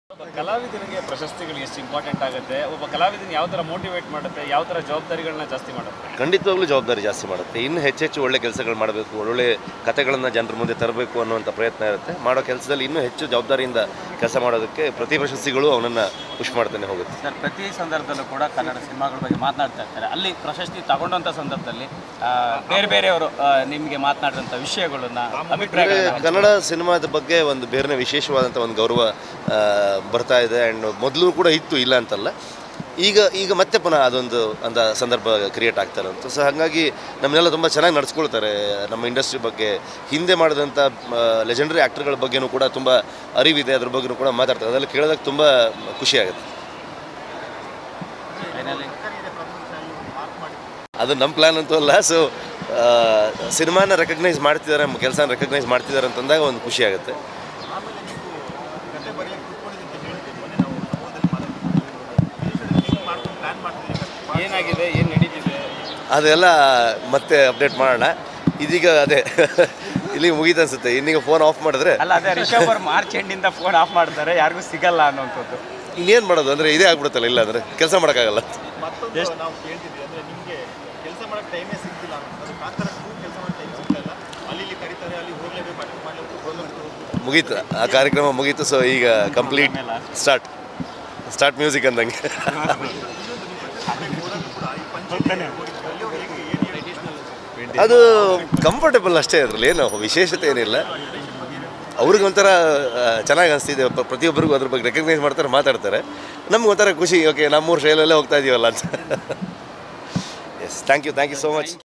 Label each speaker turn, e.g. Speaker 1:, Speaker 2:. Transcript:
Speaker 1: ಒಬ್ಬ ಕಲಾವಿದನಿಗೆ ಪ್ರಶಸ್ತಿಗಳು ಎಷ್ಟು ಇಂಪಾರ್ಟೆಂಟ್ ಆಗುತ್ತೆ ಒಬ್ಬ ಕಲಾವಿದನ ಯಾವ ಥರ ಮೋಟಿವೇಟ್ ಮಾಡುತ್ತೆ ಯಾವ ಥರ ಜವಾಬ್ದಾರಿಗಳನ್ನ ಜಾಸ್ತಿ ಮಾಡುತ್ತೆ
Speaker 2: ಖಂಡಿತವಾಗ್ಲೂ ಜವಾಬ್ದಾರಿ ಜಾಸ್ತಿ ಮಾಡುತ್ತೆ ಇನ್ನು ಹೆಚ್ಚೆಚ್ಚು ಒಳ್ಳೆ ಕೆಲಸಗಳು ಮಾಡಬೇಕು ಒಳ್ಳೊಳ್ಳೆ ಕಥೆಗಳನ್ನು ಜನರ ಮುಂದೆ ತರಬೇಕು ಅನ್ನುವಂಥ ಪ್ರಯತ್ನ ಇರುತ್ತೆ ಮಾಡೋ ಕೆಲಸದಲ್ಲಿ ಇನ್ನೂ ಹೆಚ್ಚು ಜವಾಬ್ದಾರಿಯಿಂದ ಕೆಲಸ ಮಾಡೋದಕ್ಕೆ ಪ್ರತಿ ಪ್ರಶಸ್ತಿಗಳು ಅವನನ್ನು ಪುಷ್ ಮಾಡ್ತಾನೆ ಹೋಗುತ್ತೆ
Speaker 3: ಸರ್ ಪ್ರತಿ ಸಂದರ್ಭದಲ್ಲೂ ಕೂಡ ಕನ್ನಡ ಸಿನಿಮಾಗಳ ಬಗ್ಗೆ ಮಾತನಾಡ್ತಾ ಇರ್ತಾರೆ ಅಲ್ಲಿ ಪ್ರಶಸ್ತಿ ತಗೊಂಡಂಥ ಸಂದರ್ಭದಲ್ಲಿ ಆ, ಬೇರೆ ಬೇರೆಯವರು ನಿಮಗೆ ಮಾತನಾಡಿದಂಥ ವಿಷಯಗಳನ್ನ ಅಭಿಪ್ರಾಯಗಳನ್ನ
Speaker 2: ಕನ್ನಡ ಸಿನಿಮಾದ ಬಗ್ಗೆ ಒಂದು ಬೇರೆ ವಿಶೇಷವಾದಂಥ ಒಂದು ಗೌರವ ಆ, ಬರ್ತಾ ಇದೆ ಆ್ಯಂಡ್ ಮೊದಲು ಕೂಡ ಇತ್ತು ಇಲ್ಲ ಅಂತಲ್ಲ ಈಗ ಈಗ ಮತ್ತೆ ಪುನಃ ಅದೊಂದು ಅಂತ ಸಂದರ್ಭ ಕ್ರಿಯೇಟ್ ಆಗ್ತಾರೆ ಅಂತ ಸೊ ಹಾಗಾಗಿ ನಮ್ಮನ್ನೆಲ್ಲ ತುಂಬ ಚೆನ್ನಾಗಿ ನಡ್ಸ್ಕೊಳ್ತಾರೆ ನಮ್ಮ ಇಂಡಸ್ಟ್ರಿ ಬಗ್ಗೆ ಹಿಂದೆ ಮಾಡಿದಂಥ ಲೆಜೆಂಡರಿ ಆ್ಯಕ್ಟರ್ಗಳ ಬಗ್ಗೆನೂ ಕೂಡ ತುಂಬ ಅರಿವಿದೆ ಅದ್ರ ಬಗ್ಗೆನೂ ಕೂಡ ಮಾತಾಡ್ತಾರೆ ಅದೆಲ್ಲ ಕೇಳೋದಕ್ಕೆ ತುಂಬ ಖುಷಿ ಆಗುತ್ತೆ
Speaker 3: ಫೈನಲಿ
Speaker 2: ಅದು ನಮ್ಮ ಪ್ಲ್ಯಾನ್ ಅಂತೂ ಅಲ್ಲ ಸೊ ಸಿನಿಮಾನ ರೆಕಗ್ನೈಸ್ ಮಾಡ್ತಿದ್ದಾರೆ ನಮ್ಮ ಕೆಲಸನ ರೆಕಗ್ನೈಸ್ ಮಾಡ್ತಿದ್ದಾರೆ ಅಂತಂದಾಗ ಒಂದು ಖುಷಿ ಆಗುತ್ತೆ
Speaker 1: ಏನಾಗಿದೆ ಏನು ನಡೀತಿದೆ
Speaker 2: ಅದೆಲ್ಲ ಮತ್ತೆ ಅಪ್ಡೇಟ್ ಮಾಡೋಣ ಇದೀಗ ಅದೇ ಇಲ್ಲಿ ಮುಗೀತು ಅನ್ಸುತ್ತೆ ಇನ್ನೀಗ ಫೋನ್ ಆಫ್ ಮಾಡಿದ್ರೆ
Speaker 3: ಅಲ್ಲ ಅದೇ ರಿಷಬ್ ಅವ್ರು ಮಾರ್ಚ್ ಎಂಡಿಂದ ಫೋನ್ ಆಫ್ ಮಾಡ್ತಾರೆ ಯಾರಿಗೂ ಸಿಗಲ್ಲ ಅನ್ನೋಂಥದ್ದು
Speaker 2: ಇನ್ನೇನು ಮಾಡೋದು ಅಂದರೆ ಇದೇ ಆಗ್ಬಿಡುತ್ತಲ್ಲ ಇಲ್ಲ ಅಂದರೆ ಕೆಲಸ ಮಾಡೋಕ್ಕಾಗಲ್ಲ
Speaker 4: ಮತ್ತೊಂದು ನಾವು ಕೇಳ್ತಿದ್ವಿ ಅಂದ್ರೆ ನಿಮಗೆ ಕೆಲಸ ಮಾಡಕ್ಕೆ ಟೈಮೇ ಸಿಗ್ತಿಲ್ಲ ಅನ್ನೋದು ಕಾಂತಾರ ಟೂ ಕೆಲಸ ಮಾಡಕ್ಕೆ ಟೈಮ್ ಸಿಗ್ತಲ್ಲ ಅಲ್ಲಿ ಇಲ್ಲಿ ಕರೀತಾರೆ ಅಲ್ಲಿ ಹೋಗ್ಲೇಬೇಕು ಅಟೆಂಡ್ ಮಾಡಲೇಬೇಕು ಹೋಗ್ಲೇಬೇಕು
Speaker 2: ಮುಗೀತು ಆ ಕಾರ್ಯಕ್ರಮ ಮುಗೀತು ಸೊ ಈಗ ಕಂಪ್ಲೀಟ್ ಸ್ಟಾರ್ಟ್ ಸ್ಟಾರ್ಟ್ ಮ್ಯೂಸಿಕ್ ಅಂದಂಗೆ ಅದು ಕಂಫರ್ಟೇಬಲ್ ಅಷ್ಟೇ ಅದರಲ್ಲಿ ಏನು ವಿಶೇಷತೆ ಏನಿಲ್ಲ ಅವ್ರಿಗೆ ಒಂಥರ ಚೆನ್ನಾಗಿ ಅನಿಸ್ತಿದೆ ಪ್ರತಿಯೊಬ್ಬರಿಗೂ ಅದ್ರ ಬಗ್ಗೆ ರೆಕಗ್ನೈಸ್ ಮಾಡ್ತಾರೆ ಮಾತಾಡ್ತಾರೆ ನಮ್ಗೆ ಒಂಥರ ಖುಷಿ ಓಕೆ ನಮ್ಮೂರು ಶೈಲಲ್ಲೇ ಹೋಗ್ತಾ ಇದೀವಲ್ಲ ಅಂತ yes thank you thank you so much